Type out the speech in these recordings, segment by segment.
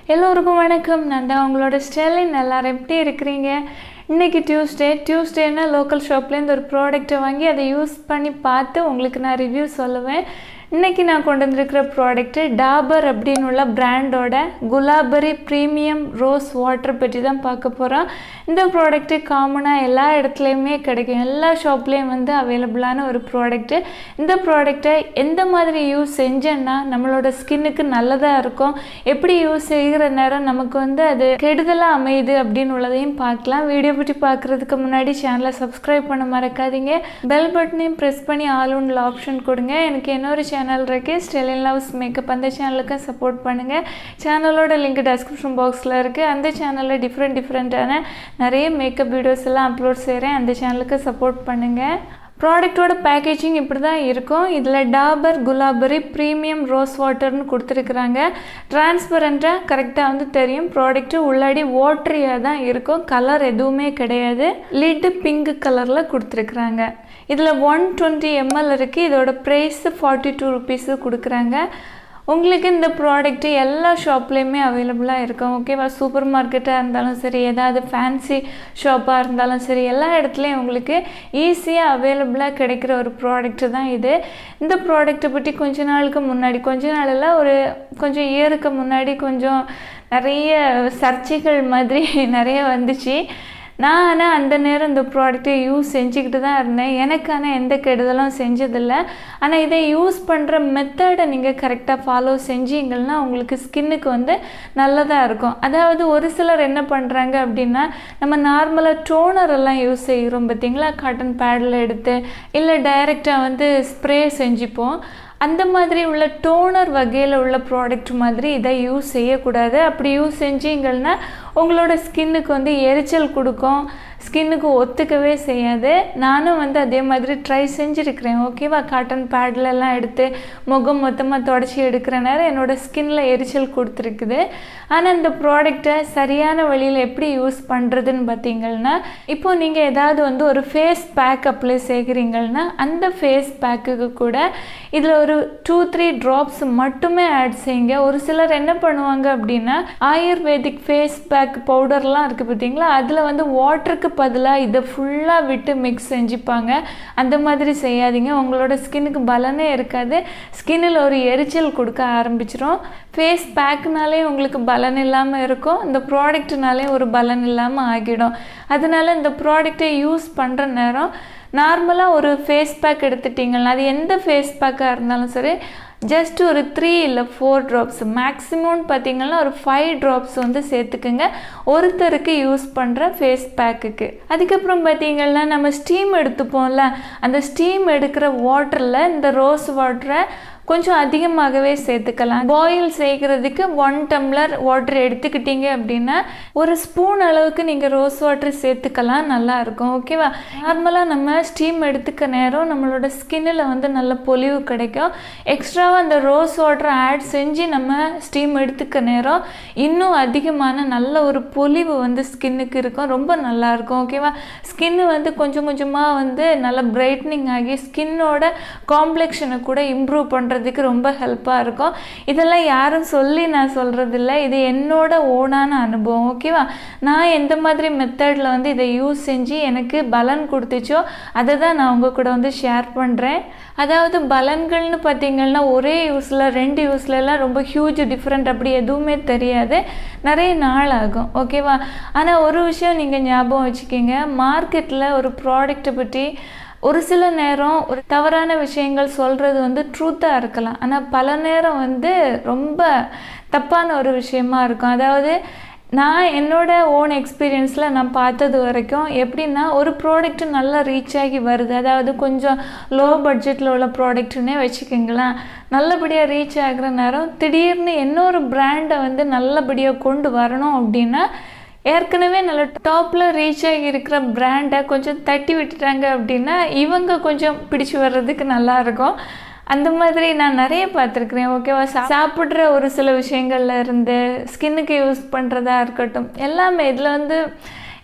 எல்லோருக்கும் வணக்கம் நான் தான் உங்களோட ஸ்டெலின் எல்லாரும் எப்படி இருக்கிறீங்க இன்றைக்கி டியூஸ்டே டியூஸ்டேனா லோக்கல் ஷாப்லேருந்து ஒரு ப்ராடக்ட்டை வாங்கி அதை யூஸ் பண்ணி பார்த்து உங்களுக்கு நான் ரிவ்யூ சொல்லுவேன் இன்றைக்கி நான் கொண்டு வந்திருக்கிற ப்ராடக்ட்டு டாபர் அப்படின்னு உள்ள பிராண்டோட குலாபரி ப்ரீமியம் ரோஸ் வாட்டர் பற்றி தான் பார்க்க போகிறோம் இந்த ப்ராடக்ட்டு காமனாக எல்லா இடத்துலையுமே கிடைக்கும் எல்லா ஷாப்லேயும் வந்து அவைலபிளான ஒரு ப்ராடக்ட்டு இந்த ப்ராடக்ட்டை எந்த மாதிரி யூஸ் செஞ்சேன்னா நம்மளோட ஸ்கின்னுக்கு நல்லதாக இருக்கும் எப்படி யூஸ் செய்கிற நேரம் நமக்கு வந்து அது கெடுதலாக அமையுது அப்படின்னு உள்ளதையும் பார்க்கலாம் வீடியோ பற்றி பார்க்குறதுக்கு முன்னாடி சேனலை சப்ஸ்கிரைப் பண்ண மறக்காதீங்க பெல் பட்டனையும் ப்ரெஸ் பண்ணி ஆல் ஒன்ல ஆப்ஷன் கொடுங்க எனக்கு இன்னொரு சேனல் இருக்கு ஸ்டெலின் லவ்ஸ் மேக்கப் அந்த சேனலுக்கு சப்போர்ட் பண்ணுங்கள் சேனலோட லிங்க் டெஸ்கிரிப்ஷன் பாக்ஸில் இருக்குது அந்த சேனலில் டிஃப்ரெண்ட் டிஃப்ரெண்ட்டான நிறைய மேக்கப் வீடியோஸ் எல்லாம் அப்லோட் செய்கிறேன் அந்த சேனலுக்கு சப்போர்ட் பண்ணுங்கள் ப்ராடக்டோட பேக்கேஜிங் இப்படி தான் இருக்கும் இதில் டாபர் குலாபரி ப்ரீமியம் ரோஸ் வாட்டர்னு கொடுத்துருக்குறாங்க டிரான்ஸ்பரண்ட்டாக கரெக்டாக வந்து தெரியும் ப்ராடக்ட்டு உள்ளாடி வாட்டரியாக தான் இருக்கும் கலர் எதுவுமே கிடையாது லிட்டு பிங்க் கலரில் கொடுத்துருக்குறாங்க இதில் ஒன் டுவெண்ட்டி எம்எல் இருக்குது இதோட ப்ரைஸு ஃபார்ட்டி டூ ருபீஸு கொடுக்குறாங்க உங்களுக்கு இந்த ப்ராடக்ட்டு எல்லா ஷாப்லேயுமே அவைலபிளாக இருக்கும் ஓகேவா சூப்பர் மார்க்கெட்டாக இருந்தாலும் சரி ஏதாவது ஃபேன்சி ஷாப்பாக இருந்தாலும் சரி எல்லா இடத்துலையும் உங்களுக்கு ஈஸியாக அவைலபிளாக கிடைக்கிற ஒரு ப்ராடக்ட்டு தான் இது இந்த ப்ராடக்ட்டை பற்றி கொஞ்ச நாளுக்கு முன்னாடி கொஞ்ச நாளில் ஒரு கொஞ்சம் இயருக்கு முன்னாடி கொஞ்சம் நிறைய சர்ச்சைகள் மாதிரி நிறைய வந்துச்சு நான் ஆனால் அந்த நேரம் இந்த ப்ராடக்ட்டை யூஸ் செஞ்சுக்கிட்டு தான் இருந்தேன் எனக்கான எந்த கெடுதலும் செஞ்சதில்லை ஆனால் இதை யூஸ் பண்ணுற மெத்தடை நீங்கள் கரெக்டாக ஃபாலோ செஞ்சீங்கன்னா உங்களுக்கு ஸ்கின்னுக்கு வந்து நல்லதாக இருக்கும் அதாவது ஒரு சிலர் என்ன பண்ணுறாங்க அப்படின்னா நம்ம நார்மலாக டோனர் எல்லாம் யூஸ் செய்கிறோம் பார்த்தீங்களா காட்டன் பேடில் எடுத்து இல்லை டைரெக்டாக வந்து ஸ்ப்ரே செஞ்சுப்போம் அந்த மாதிரி உள்ள டோனர் வகையில் உள்ள ப்ராடக்ட் மாதிரி இதை யூஸ் செய்யக்கூடாது அப்படி யூஸ் செஞ்சீங்கன்னா உங்களோட ஸ்கின்னுக்கு வந்து எரிச்சல் கொடுக்கும் ஸ்கின்னுக்கு ஒத்துக்கவே செய்யாது நானும் வந்து அதே மாதிரி ட்ரை செஞ்சுருக்கிறேன் ஓகேவா காட்டன் பேட்லலாம் எடுத்து முகம் மொத்தமாக தொடச்சி எடுக்கிற நேரம் என்னோடய ஸ்கின்னில் எரிச்சல் கொடுத்துருக்குது ஆனால் இந்த ப்ராடக்டை சரியான வழியில் எப்படி யூஸ் பண்ணுறதுன்னு பார்த்தீங்கன்னா இப்போ நீங்கள் ஏதாவது வந்து ஒரு ஃபேஸ் பேக் அப்ளை செய்கிறீங்கன்னா அந்த ஃபேஸ் பேக்குக்கு கூட இதில் ஒரு டூ த்ரீ ட்ராப்ஸ் மட்டுமே ஆட் செய்யுங்க ஒரு சிலர் என்ன பண்ணுவாங்க அப்படின்னா ஆயுர்வேதிக் ஃபேஸ் பேக் பவுடர்லாம் இருக்குது பார்த்தீங்களா அதில் வந்து வாட்டருக்கு பதிலாக இதை ஃபுல்லாக விட்டு மிக்ஸ் செஞ்சுப்பாங்க அந்த மாதிரி செய்யாதீங்க உங்களோட ஸ்கின்னுக்கு பலனே இருக்காது ஸ்கின்னில் ஒரு எரிச்சல் கொடுக்க ஆரம்பிச்சிரும் ஃபேஸ் பேக்குனாலே உங்களுக்கு பலன் இல்லாமல் இருக்கும் இந்த ப்ராடக்ட்னாலே ஒரு பலன் இல்லாமல் ஆகிடும் அதனால இந்த ப்ராடக்டை யூஸ் பண்ணுற நேரம் நார்மலாக ஒரு ஃபேஸ் பேக் எடுத்துட்டிங்கன்னா அது எந்த ஃபேஸ் பேக்காக இருந்தாலும் சரி ஜஸ்ட் ஒரு த்ரீ இல்லை ஃபோர் ட்ராப்ஸ் மேக்ஸிமம்னு பார்த்தீங்கன்னா ஒரு ஃபைவ் ட்ராப்ஸ் வந்து சேர்த்துக்குங்க ஒருத்தருக்கு யூஸ் பண்ணுற ஃபேஸ் பேக்குக்கு அதுக்கப்புறம் பார்த்தீங்கன்னா நம்ம ஸ்டீம் எடுத்துப்போம்ல அந்த ஸ்டீம் எடுக்கிற வாட்டரில் இந்த ரோஸ் வாட்டரை கொஞ்சம் அதிகமாகவே சேர்த்துக்கலாம் பாயில் செய்கிறதுக்கு ஒன் டம்ளர் வாட்டர் எடுத்துக்கிட்டீங்க அப்படின்னா ஒரு ஸ்பூன் அளவுக்கு நீங்கள் ரோஸ் வாட்டர் சேர்த்துக்கலாம் நல்லாயிருக்கும் ஓகேவா நார்மலாக நம்ம ஸ்டீம் எடுத்துக்க நேரம் நம்மளோட ஸ்கின்னில் வந்து நல்ல பொலிவு கிடைக்கும் எக்ஸ்ட்ராவாக அந்த ரோஸ் வாட்டர் ஆட் செஞ்சு நம்ம ஸ்டீம் எடுத்துக்க நேரம் இன்னும் அதிகமான நல்ல ஒரு பொலிவு வந்து ஸ்கின்னுக்கு இருக்கும் ரொம்ப நல்லாயிருக்கும் ஓகேவா ஸ்கின்னு வந்து கொஞ்சம் கொஞ்சமாக வந்து நல்ல பிரைட்னிங் ஆகி ஸ்கின்னோட காம்ப்ளெக்ஷனை கூட இம்ப்ரூவ் பண்ணுறது பண்ணுறதுக்கு ரொம்ப ஹெல்ப்பாக இருக்கும் இதெல்லாம் யாரும் சொல்லி நான் சொல்கிறதில்ல இது என்னோட ஓனான அனுபவம் ஓகேவா நான் எந்த மாதிரி மெத்தடில் வந்து இதை யூஸ் செஞ்சு எனக்கு பலன் கொடுத்துச்சோ அதை தான் நான் உங்கள் கூட வந்து ஷேர் பண்ணுறேன் அதாவது பலன்கள்னு பார்த்தீங்கன்னா ஒரே யூஸில் ரெண்டு யூஸ்லலாம் ரொம்ப ஹியூஜ் டிஃப்ரெண்ட் அப்படி எதுவுமே தெரியாது நிறைய நாள் ஆகும் ஓகேவா ஆனால் ஒரு விஷயம் நீங்கள் ஞாபகம் வச்சுக்கிங்க மார்க்கெட்டில் ஒரு ப்ராடக்ட்டை பற்றி ஒரு சில நேரம் ஒரு தவறான விஷயங்கள் சொல்கிறது வந்து ட்ரூத்தாக இருக்கலாம் ஆனால் பல நேரம் வந்து ரொம்ப தப்பான ஒரு விஷயமா இருக்கும் அதாவது நான் என்னோட ஓன் எக்ஸ்பீரியன்ஸில் நான் பார்த்தது வரைக்கும் எப்படின்னா ஒரு ப்ராடக்ட் நல்லா ரீச் ஆகி வருது அதாவது கொஞ்சம் லோ பட்ஜெட்டில் உள்ள ப்ராடக்ட்னே வச்சுக்கோங்களேன் நல்லபடியாக ரீச் ஆகிற நேரம் திடீர்னு இன்னொரு பிராண்டை வந்து நல்லபடியாக கொண்டு வரணும் அப்படின்னா ஏற்கனவே நல்ல டாப்பில் ரீச் ஆகி இருக்கிற பிராண்டை கொஞ்சம் தட்டி விட்டுட்டாங்க அப்படின்னா இவங்க கொஞ்சம் பிடிச்சி வர்றதுக்கு நல்லாயிருக்கும் அந்த மாதிரி நான் நிறைய பார்த்துருக்குறேன் ஓகேவா சாப்பிட்ற ஒரு சில விஷயங்கள்ல இருந்து ஸ்கின்னுக்கு யூஸ் பண்ணுறதா இருக்கட்டும் எல்லாமே இதில் வந்து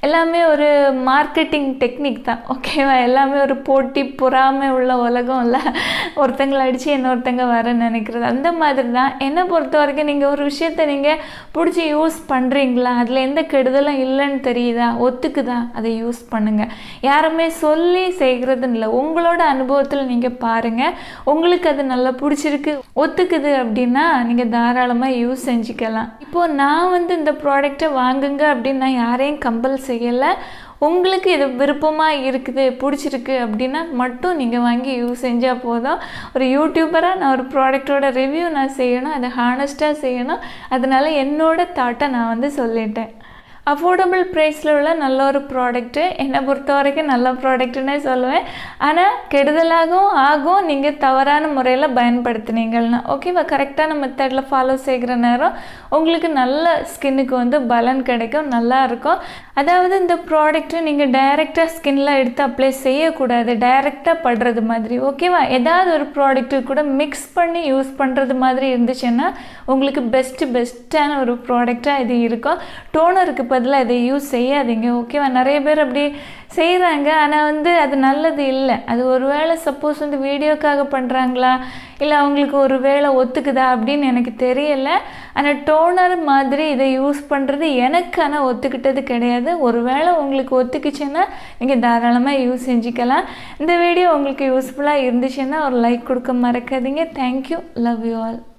எல்லாமே ஒரு மார்க்கெட்டிங் டெக்னிக் தான் ஓகேவா எல்லாமே ஒரு போட்டி பொறாமை உள்ள உலகம் இல்லை ஒருத்தங்களை அடித்து இன்னொருத்தங்க வர நினைக்கிறது அந்த மாதிரி தான் என்னை பொறுத்த வரைக்கும் நீங்கள் ஒரு விஷயத்த நீங்கள் பிடிச்சி யூஸ் பண்ணுறீங்களா அதில் எந்த கெடுதலும் இல்லைன்னு தெரியுதா ஒத்துக்குதா அதை யூஸ் பண்ணுங்கள் யாருமே சொல்லி செய்கிறதுன்னு இல்லை உங்களோட அனுபவத்தில் நீங்கள் பாருங்கள் உங்களுக்கு அது நல்லா பிடிச்சிருக்கு ஒத்துக்குது அப்படின்னா நீங்கள் தாராளமாக யூஸ் செஞ்சுக்கலாம் இப்போது நான் வந்து இந்த ப்ராடக்டை வாங்குங்க அப்படின்னு நான் யாரையும் கம்பல் செய்யலை உங்களுக்கு இது விருப்பமாக இருக்குது பிடிச்சிருக்கு அப்படின்னா மட்டும் நீங்கள் வாங்கி யூஸ் செஞ்சால் போதும் ஒரு யூடியூபராக நான் ஒரு ப்ராடக்டோட ரிவ்யூ நான் செய்யணும் அதை ஹானஸ்ட்டாக செய்யணும் அதனால என்னோட தாட்டை நான் வந்து சொல்லிட்டேன் அஃபோர்டபுள் ப்ரைஸில் உள்ள நல்ல ஒரு ப்ராடக்ட்டு என்னை பொறுத்த வரைக்கும் நல்ல ப்ராடக்ட்டுன்னே சொல்லுவேன் ஆனால் கெடுதலாகவும் ஆகும் நீங்கள் தவறான முறையில் பயன்படுத்தினீங்கன்னா ஓகேவா கரெக்டான மெத்தடில் ஃபாலோ செய்கிற நேரம் உங்களுக்கு நல்ல ஸ்கின்னுக்கு வந்து பலன் கிடைக்கும் நல்லா இருக்கும் அதாவது இந்த ப்ராடக்ட்டு நீங்கள் டைரெக்டாக ஸ்கின்ல எடுத்து அப்ளை செய்யக்கூடாது டைரெக்டாக படுறது மாதிரி ஓகேவா ஏதாவது ஒரு ப்ராடக்ட்டு கூட மிக்ஸ் பண்ணி யூஸ் பண்ணுறது மாதிரி இருந்துச்சுன்னா உங்களுக்கு பெஸ்ட்டு பெஸ்ட்டான ஒரு ப்ராடக்டாக இது இருக்கும் டோனருக்கு பதிலாக இதை யூஸ் செய்யாதீங்க ஓகேவா நிறைய பேர் அப்படி செய்கிறாங்க ஆனால் வந்து அது நல்லது இல்லை அது ஒரு வேளை சப்போஸ் வந்து வீடியோக்காக பண்ணுறாங்களா இல்லை அவங்களுக்கு ஒரு வேளை ஒத்துக்குதா அப்படின்னு எனக்கு தெரியல ஆனால் டோனர் மாதிரி இதை யூஸ் பண்ணுறது எனக்கு ஆனால் ஒத்துக்கிட்டது கிடையாது ஒரு வேளை உங்களுக்கு ஒத்துக்குச்சுன்னா நீங்கள் தாராளமாக யூஸ் செஞ்சுக்கலாம் இந்த வீடியோ உங்களுக்கு யூஸ்ஃபுல்லாக இருந்துச்சுன்னா ஒரு லைக் கொடுக்க மறக்காதீங்க தேங்க்யூ லவ் யூ ஆல்